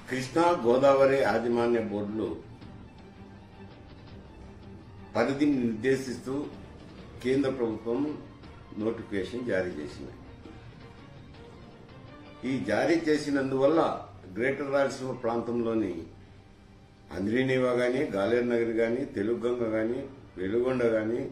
కృష్ణా గోదావరి యాజమాన్య బోర్డులు పరిధిని నిర్దేశిస్తూ కేంద్ర ప్రభుత్వం నోటిఫికేషన్ జారీ చేసింది ఈ జారీ చేసినందువల్ల గ్రేటర్ రాయలసీమ ప్రాంతంలోని అంద్రీనీవా కానీ గాలేరు నగర్ కానీ తెలుగుగంగ కానీ వెలుగొండ కానీ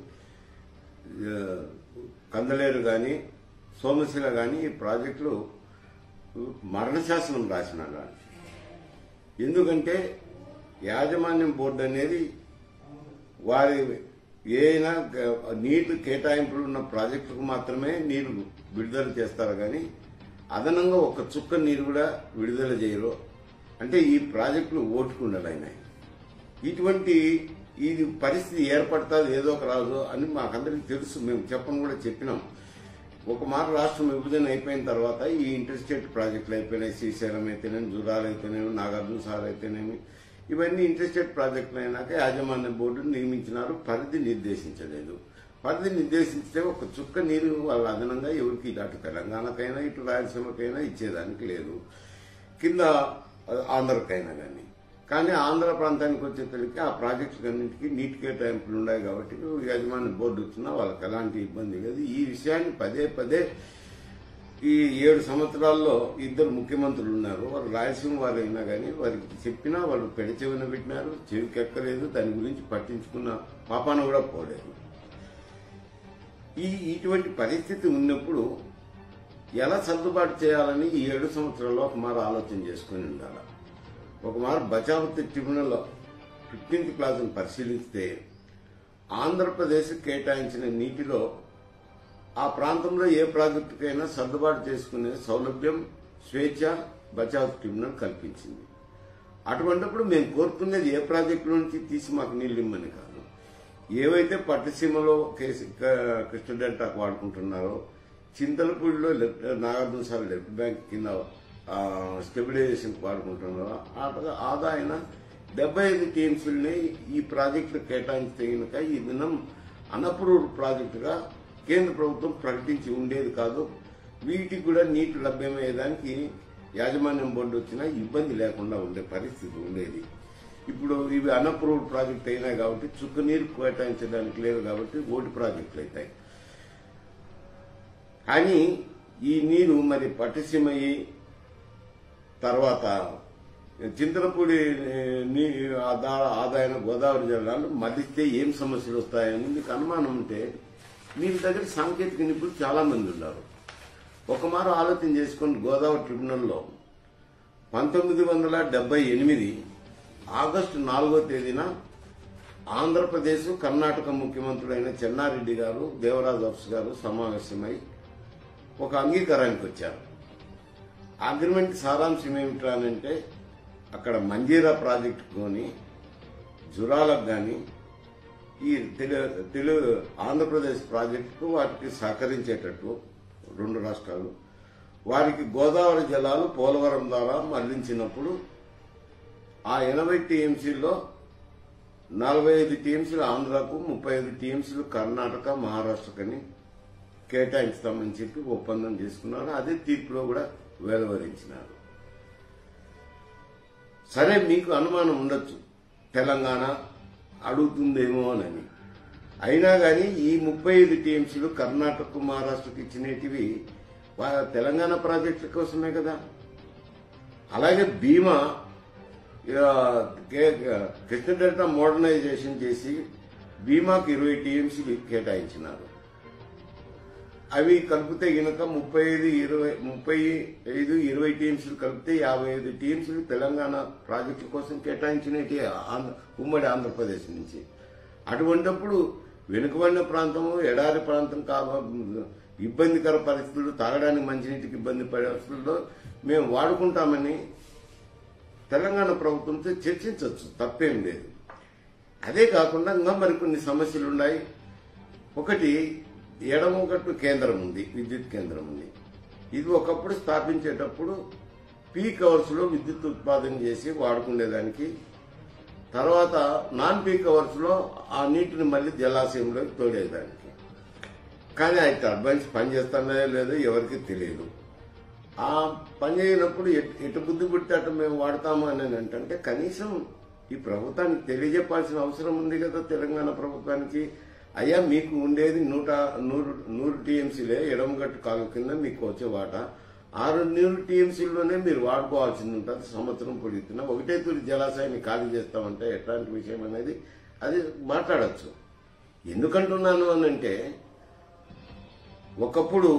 కందలేరు కానీ సోమశిల కానీ ఈ ప్రాజెక్టులు మరణశాసనం రాసినారు ఎందుకంటే యాజమాన్యం బోర్డు అనేది వారి ఏదైనా నీటి కేటాయింపులు ఉన్న ప్రాజెక్టులకు మాత్రమే నీరు విడుదల చేస్తారు కానీ అదనంగా ఒక చుక్క నీరు కూడా విడుదల చేయరు అంటే ఈ ప్రాజెక్టులు ఓటుకుండలైనాయి ఇటువంటి ఇది పరిస్థితి ఏర్పడుతుంది ఏదో ఒక రాదు అని మాకందరికి తెలుసు మేము చెప్పని కూడా చెప్పినాం ఒక మాట రాష్ట్రం విభజన అయిపోయిన తర్వాత ఈ ఇంటర్ స్టేట్ ప్రాజెక్టులు అయిపోయినాయి శ్రీశైలం అయితేనేమి జురాలు అయితేనేమి నాగార్జున సార్ అయితేనేమి ఇవన్నీ ఇంటర్ స్టేట్ ప్రాజెక్టులు అయినాక యాజమాన్య బోర్డును నియమించినారు పరిధి నిర్దేశించలేదు పరిధి నిర్దేశించితే ఒక చుక్క నీరు వాళ్ళ అదనంగా ఎవరికి అటు తెలంగాణకైనా ఇటు రాయలసీమకైనా ఇచ్చేదానికి లేదు కింద ఆంధ్రకైనా కానీ కానీ ఆంధ్ర ప్రాంతానికి వచ్చేసరికి ఆ ప్రాజెక్టులన్నింటికి నీటి కేటాయింపులు ఉన్నాయి కాబట్టి యజమాని బోర్డు వచ్చినా వాళ్ళకి ఎలాంటి ఇబ్బంది లేదు ఈ విషయాన్ని పదే పదే ఈ ఏడు సంవత్సరాల్లో ఇద్దరు ముఖ్యమంత్రులు ఉన్నారు వాళ్ళు రాయలసీమ వారు అయినా కానీ వారికి చెప్పినా వాళ్ళు పెడచెవిన పెట్టినారు చెవికి ఎక్కలేదు దాని గురించి పట్టించుకున్న పాపాన కూడా పోలేదు ఈ ఇటువంటి పరిస్థితి ఉన్నప్పుడు ఎలా సర్దుబాటు చేయాలని ఈ ఏడు సంవత్సరాల్లో ఒక మారు ఆలోచన చేసుకుని ఉండాలి ఒక మారు బచావతి ట్రిబ్యునల్ ఫిఫ్టీన్త్ క్లాసును పరిశీలిస్తే ఆంధ్రప్రదేశ్ కేటాయించిన నీటిలో ఆ ప్రాంతంలో ఏ ప్రాజెక్టుకైనా సర్దుబాటు చేసుకునే సౌలభ్యం స్వేచ్ఛ బచావ్ ట్రిబ్యునల్ కల్పించింది అటువంటిప్పుడు మేము కోరుకునేది ఏ ప్రాజెక్టు నుంచి తీసి మాకు నీళ్ళు ఇమ్మని కాదు ఏవైతే పట్టసీమలో కేసు కృష్ణ డెల్టాకు వాడుకుంటున్నారో చింతలపూడిలో left Nagarjuna sir left bank కింద స్టెబిలైజేషన్ వాడుకుంటున్నారో ఆదాయన డెబ్బై ఐదు టీఎంసీలని ఈ ప్రాజెక్టు కేటాయించితే కనుక ఈ దినం అన్అప్రూవ్డ్ ప్రాజెక్టుగా కేంద్ర ప్రభుత్వం ప్రకటించి ఉండేది కాదు వీటికి కూడా నీటి లభ్యమయ్యేదానికి యాజమాన్యం బోర్డు వచ్చినా ఇబ్బంది లేకుండా ఉండే పరిస్థితి ఉండేది ఇప్పుడు ఇవి అన్అప్రూవ్డ్ ప్రాజెక్ట్ అయినాయి కాబట్టి చుక్క నీరు కేటాయించడానికి లేదు కాబట్టి ఓటు ప్రాజెక్టులు అవుతాయి కానీ ఈ నీరు మరి పట్టిసీమయ్యి తర్వాత చింతలపూడి నీ ఆదాయం గోదావరి జిల్లాలో మళ్ళిస్తే ఏం సమస్యలు వస్తాయని మీకు అనుమానం ఉంటే మీ దగ్గర సాంకేతిక నిపుణులు చాలా మంది ఉన్నారు ఒక మారు ఆలోచన చేసుకుని గోదావరి ట్రిబ్యునల్లో పంతొమ్మిది వందల డెబ్బై ఎనిమిది ఆగస్టు నాలుగో తేదీన ఆంధ్రప్రదేశ్ కర్ణాటక ముఖ్యమంత్రులైన చెన్నారెడ్డి గారు దేవరాజు అఫ్స్ గారు సమావేశమై ఒక అంగీకారానికి వచ్చారు అగ్రిమెంట్ సారాంశం ఏమిటా అంటే అక్కడ మంజీరా ప్రాజెక్టు కొని జురాలకు కానీ ఈ తెలు తెలుగు ఆంధ్రప్రదేశ్ ప్రాజెక్టుకు వాటికి సహకరించేటట్టు రెండు రాష్ట్రాలు వారికి గోదావరి జలాలు పోలవరం ద్వారా మళ్లించినప్పుడు ఆ ఎనభై టీఎంసీల్లో నలభై ఐదు టీఎంసీలు ఆంధ్రాకు ముప్పై ఐదు టీఎంసీలు కర్ణాటక మహారాష్ట్రకని కేటాయిస్తామని చెప్పి ఒప్పందం చేసుకున్నారు అదే తీర్పులో కూడా వెలువరించినారు సరే మీకు అనుమానం ఉండొచ్చు తెలంగాణ అడుగుతుందేమో అని అయినా కానీ ఈ ముప్పై ఐదు టీఎంసీలు కర్ణాటక మహారాష్ట్రకు ఇచ్చినటివి తెలంగాణ ప్రాజెక్టుల కోసమే కదా అలాగే భీమా కృష్ణ డెల్టా మోడర్నైజేషన్ చేసి భీమాకు ఇరవై టీఎంసీలు కేటాయించినారు అవి కలిపితే గనక ముప్పై ఐదు ఇరవై ముప్పై ఐదు ఇరవై టీఎంసీలు కలిపితే యాభై ఐదు టీఎంసీలు తెలంగాణ ప్రాజెక్టుల కోసం కేటాయించినవి ఉమ్మడి ఆంధ్రప్రదేశ్ నుంచి అటువంటప్పుడు వెనుకబడిన ప్రాంతము ఎడారి ప్రాంతం కావ ఇబ్బందికర పరిస్థితులు తాగడానికి మంచినీటికి ఇబ్బంది పరిస్థితుల్లో మేము వాడుకుంటామని తెలంగాణ ప్రభుత్వంతో చర్చించవచ్చు తప్పేం లేదు అదే కాకుండా ఇంకా మరికొన్ని సమస్యలు ఉన్నాయి ఒకటి ఎడమగట్టు కేంద్రం ఉంది విద్యుత్ కేంద్రం ఉంది ఇది ఒకప్పుడు స్థాపించేటప్పుడు పీక్ అవర్స్ లో విద్యుత్ ఉత్పాదన చేసి వాడుకునేదానికి తర్వాత నాన్ పీక్ అవర్స్ లో ఆ నీటిని మళ్ళీ జలాశయంలోకి తోడేదానికి కానీ ఆ టర్బైన్స్ పనిచేస్తున్నాయో లేదో ఎవరికి తెలియదు ఆ పని చేయనప్పుడు ఎట్- ఎటు బుద్ధి పుట్టి అటు మేము వాడతాము అని అంటే కనీసం ఈ ప్రభుత్వానికి తెలియజెప్పాల్సిన అవసరం ఉంది కదా తెలంగాణ ప్రభుత్వానికి అయ్యా మీకు ఉండేది నూట నూరు నూరు టీఎంసీలే ఎడమగట్టు కాలు కింద మీకు వచ్చే వాట ఆరు నూరు టీఎంసీలోనే మీరు వాడుకోవాల్సింది ఉంటుంది సంవత్సరం పొడుగుతున్నా ఒకటే తూరి జలాశయాన్ని ఖాళీ చేస్తామంటే ఎట్లాంటి విషయం అనేది అది మాట్లాడచ్చు ఎందుకంటున్నాను అని అంటే ఒకప్పుడు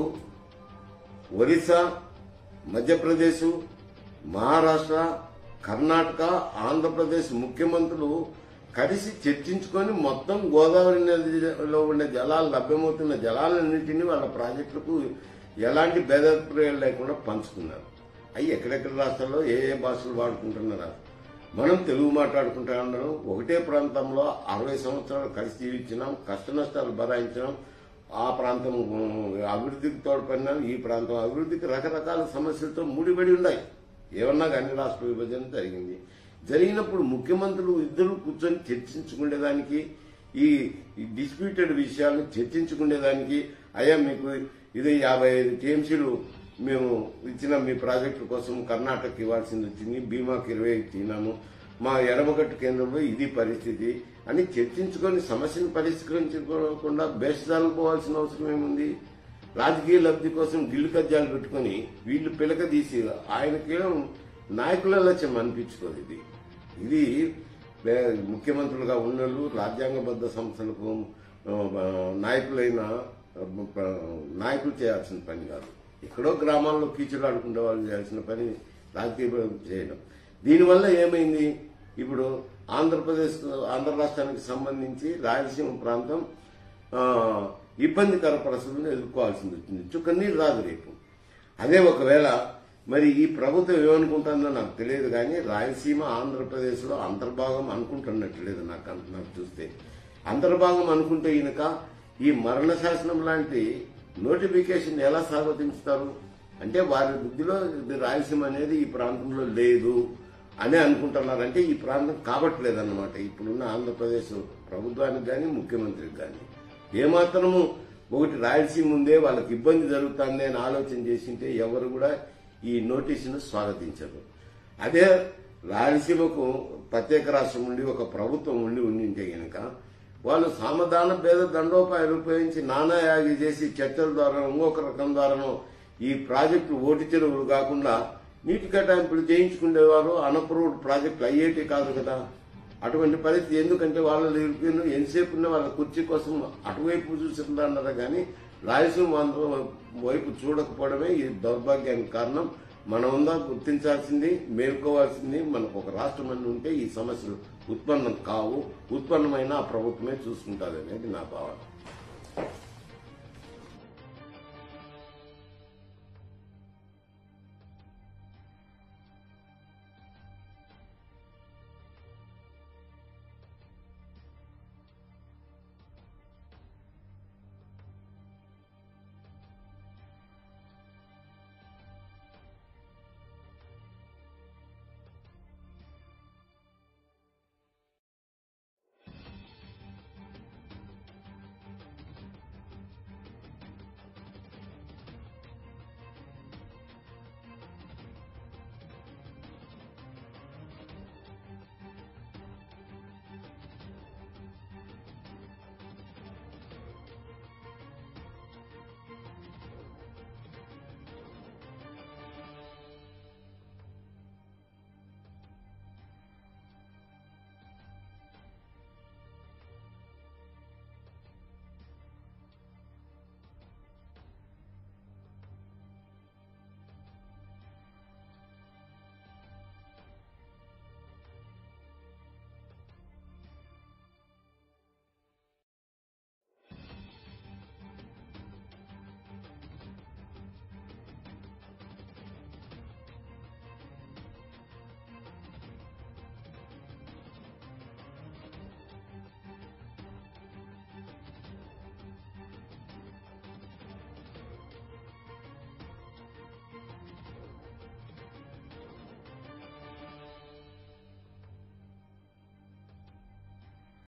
ఒరిస్సా మధ్యప్రదేశ్ మహారాష్ట్ర కర్ణాటక ఆంధ్రప్రదేశ్ ముఖ్యమంత్రులు కలిసి చర్చించుకొని మొత్తం గోదావరి నదిలో ఉండే జలాలు లభ్యమవుతున్న జలాలన్నింటినీ వాళ్ళ ప్రాజెక్టులకు ఎలాంటి భేదాభిప్రాయాలు లేకుండా పంచుకున్నారు అవి ఎక్కడెక్కడ రాష్ట్రాల్లో ఏ ఏ భాషలు వాడుకుంటున్నారా మనం తెలుగు మాట్లాడుకుంటా ఉన్నాం ఒకటే ప్రాంతంలో అరవై సంవత్సరాలు కలిసి జీవించినాం కష్ట నష్టాలు భరాయించినాం ఆ ప్రాంతం ఉమ్, అభివృద్ధికి తోడ్పడినాం ఈ ప్రాంతం అభివృద్ధికి రకరకాల సమస్యలతో ముడిపడి ఉన్నాయి ఏమన్నా కానీ రాష్ట్ర విభజన జరిగింది జరిగినప్పుడు ముఖ్యమంత్రులు ఇద్దరు కూర్చొని చర్చించుకునేదానికి ఈ డిస్ప్యూటెడ్ విషయాలను చర్చించుకునేదానికి అయ్యా మీకు ఇది యాభై ఐదు టీఎంసీలు మేము ఇచ్చిన మీ ప్రాజెక్టు కోసం కర్ణాటకకి ఇవ్వాల్సింది వచ్చింది బీమాకి ఇరవై ఇచ్చినాము మా ఎడమగట్టు కేంద్రంలో ఇది పరిస్థితి అని చర్చించుకొని సమస్యను పరిష్కరించుకోకుండా బేషాలు పోవాల్సిన అవసరం ఏముంది రాజకీయ లబ్ధి కోసం గిల్లు కజ్జాలు పెట్టుకొని వీళ్ళు పిలక తీసి ఆయనకేం నాయకుల లక్ష్యం అనిపించుకోదు ఇది ఇది వే- ముఖ్యమంత్రులుగా ఉన్నోళ్ళు రాజ్యాంగబద్ధ సంస్థలకు ఆ, నాయకులైన ఆ, నాయకులు చేయాల్సిన పని కాదు ఎక్కడో గ్రామాల్లో కీచులు ఆడుకునే వాళ్ళు చేయాల్సిన పని రాజకీయ చేయడం దీనివల్ల ఏమైంది ఇప్పుడు ఆంధ్రప్రదేశ్ ఆంధ్ర రాష్ట్రానికి సంబంధించి రాయలసీమ ప్రాంతం ఆ, ఇబ్బందికర పరిస్థితులను ఎదుర్కోవాల్సింది వచ్చింది చుక్క నీరు రాదు రేపు అదే ఒకవేళ మరి ఈ ప్రభుత్వం ఏమనుకుంటుందో నాకు తెలియదు కానీ రాయలసీమ ఆంధ్రప్రదేశ్లో అంతర్భాగం అనుకుంటున్నట్లేదు నాకు అంత- నాకు చూస్తే అంతర్భాగం అనుకుంటే ఈయనక ఈ మరణ శాసనం లాంటి నోటిఫికేషన్ ఎలా స్వాగతించుతారు అంటే వారి బుద్ధిలో ఇది రాయలసీమ అనేది ఈ ప్రాంతంలో లేదు అని అనుకుంటున్నారు అంటే ఈ ప్రాంతం కాబట్లేదన్నమాట ఇప్పుడున్న ఆంధ్రప్రదేశ్ ప్రభుత్వానికి కానీ ముఖ్యమంత్రికి కానీ ఏమాత్రము ఒకటి రాయలసీమ ఉందే వాళ్ళకి ఇబ్బంది జరుగుతుంది అని ఆలోచన చేసింటే ఎవరు కూడా ఈ నోటీసును స్వాగతించరు అదే రాయలసీమకు ప్రత్యేక రాష్ట్రం ఉండి ఒక ప్రభుత్వం ఉండి ఉండింటే గనక వాళ్ళు సామధాన భేద దండోపాయాలు ఉపయోగించి నానాయాగి చేసి చర్చల ద్వారా ఇంకొక రకం ద్వారానో ఈ ప్రాజెక్టు ఓటి చెరువులు కాకుండా నీటి కేటాయింపులు చేయించుకునేవారు అనప్రూవ్డ్ ప్రాజెక్టులు అయ్యేటి కాదు కదా అటువంటి పరిస్థితి ఎందుకంటే వాళ్ళ ఇరుకును ఎంతసేపు ఉన్న వాళ్ళ కుర్చీ కోసం అటువైపు చూస్తున్నారు కానీ రాయలసీమ ఆంధ్ర వైపు చూడకపోవడమే ఈ దౌర్భాగ్యానికి కారణం మనమందా గుర్తించాల్సింది మేల్కోవాల్సింది మనకు ఒక రాష్ట్రం అని ఉంటే ఈ సమస్యలు ఉత్పన్నం కావు ఉత్పన్నమైన ఆ ప్రభుత్వమే చూసుకుంటుంది అనేది నా భావన